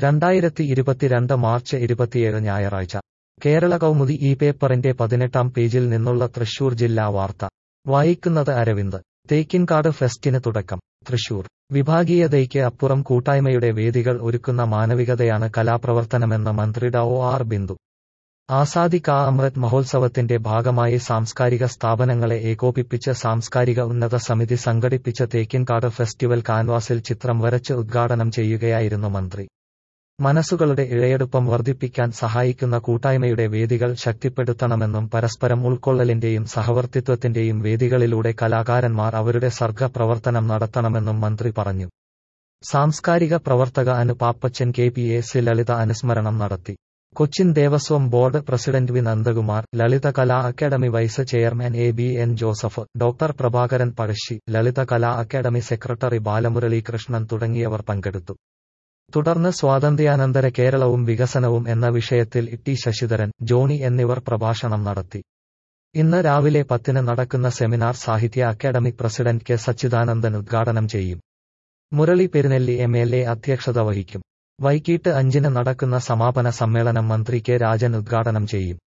രണ്ടായിരത്തി ഇരുപത്തിരണ്ട് മാർച്ച് ഇരുപത്തിയേഴ് ഞായറാഴ്ച കേരള കൗമുദി ഈ പേപ്പറിന്റെ പതിനെട്ടാം പേജിൽ നിന്നുള്ള തൃശൂർ ജില്ലാ വാർത്ത വായിക്കുന്നത് അരവിന്ദ് തേക്കിൻകാട് ഫെസ്റ്റിന് തുടക്കം തൃശൂർ വിഭാഗീയതയ്ക്ക് അപ്പുറം കൂട്ടായ്മയുടെ വേദികൾ ഒരുക്കുന്ന മാനവികതയാണ് കലാപ്രവർത്തനമെന്ന് മന്ത്രി ഡ ഒ ആർ ബിന്ദു ആസാദി കാ അമൃത് മഹോത്സവത്തിന്റെ ഭാഗമായി സാംസ്കാരിക സ്ഥാപനങ്ങളെ ഏകോപിപ്പിച്ച് സാംസ്കാരിക ഉന്നത സമിതി സംഘടിപ്പിച്ച തേക്കിൻകാട് ഫെസ്റ്റിവൽ കാൻവാസിൽ ചിത്രം വരച്ച് ഉദ്ഘാടനം ചെയ്യുകയായിരുന്നു മന്ത്രി മനസ്സുകളുടെ ഇഴയെടുപ്പം വർദ്ധിപ്പിക്കാൻ സഹായിക്കുന്ന കൂട്ടായ്മയുടെ വേദികൾ ശക്തിപ്പെടുത്തണമെന്നും പരസ്പരം ഉൾക്കൊള്ളലിന്റെയും സഹവർത്തിത്വത്തിന്റെയും വേദികളിലൂടെ കലാകാരന്മാർ അവരുടെ സർഗ പ്രവർത്തനം നടത്തണമെന്നും മന്ത്രി പറഞ്ഞു സാംസ്കാരിക പ്രവർത്തക Anu Pappachan K P A C Lalitha അനുസ്മരണം നടത്തി Cochin Devaswom board president V Nandakumar Lalitha Kala academy vice chairman A B N Joseph doctor Prabhakaran Pazhassi Lalitha Kala academy secretary Balamuralikrishnan തുടങ്ങിയവർ പങ്കെടുത്തു തുടർന്ന് സ്വാതന്ത്ര്യാനന്തര കേരളവും വികസനവും എന്ന വിഷയത്തിൽ ടി ശശിധരൻ ജോണി എന്നിവർ പ്രഭാഷണം നടത്തി ഇന്ന് രാവിലെ പത്തിന് നടക്കുന്ന സെമിനാർ സാഹിത്യ അക്കാദമി പ്രസിഡന്റ് കെ സച്ചിദാനന്ദൻ ഉദ്ഘാടനം ചെയ്യും Murali Perunelli M L A അധ്യക്ഷത വഹിക്കും വൈകിട്ട് അഞ്ചിന് നടക്കുന്ന സമാപന സമ്മേളനം മന്ത്രി കെ രാജൻ ഉദ്ഘാടനം ചെയ്യും